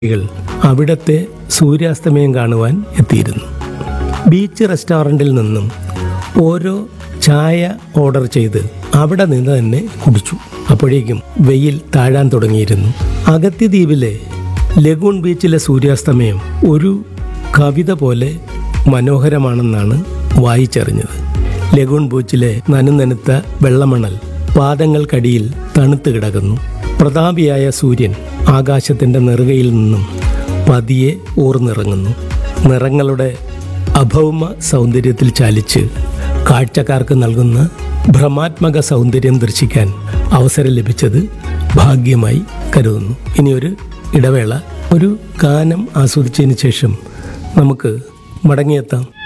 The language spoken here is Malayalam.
കൾ അവിടത്തെ സൂര്യാസ്തമയം കാണുവാൻ എത്തിയിരുന്നു ബീച്ച് റെസ്റ്റോറൻറ്റിൽ നിന്നും ഓരോ ചായ ഓർഡർ ചെയ്ത് അവിടെ നിന്ന് തന്നെ കുടിച്ചു അപ്പോഴേക്കും വെയിൽ താഴാൻ തുടങ്ങിയിരുന്നു അഗത്തി ദ്വീപിലെ ലഗൂൺ ബീച്ചിലെ സൂര്യാസ്തമയം ഒരു കവിത പോലെ മനോഹരമാണെന്നാണ് വായിച്ചറിഞ്ഞത് ലഗൂൺ ബീച്ചിലെ നനുനനുത്ത വെള്ളമണൽ പാദങ്ങൾക്കടിയിൽ തണുത്ത് കിടക്കുന്നു പ്രതാപിയായ സൂര്യൻ ആകാശത്തിൻ്റെ നെറുകയിൽ നിന്നും പതിയെ ഊർന്നിറങ്ങുന്നു നിറങ്ങളുടെ അഭൗമ സൗന്ദര്യത്തിൽ ചാലിച്ച് കാഴ്ചക്കാർക്ക് നൽകുന്ന ഭ്രമാത്മക സൗന്ദര്യം ദർശിക്കാൻ അവസരം ലഭിച്ചത് ഭാഗ്യമായി കരുതുന്നു ഇനിയൊരു ഇടവേള ഒരു ഗാനം ആസ്വദിച്ചതിന് ശേഷം നമുക്ക് മടങ്ങിയെത്താം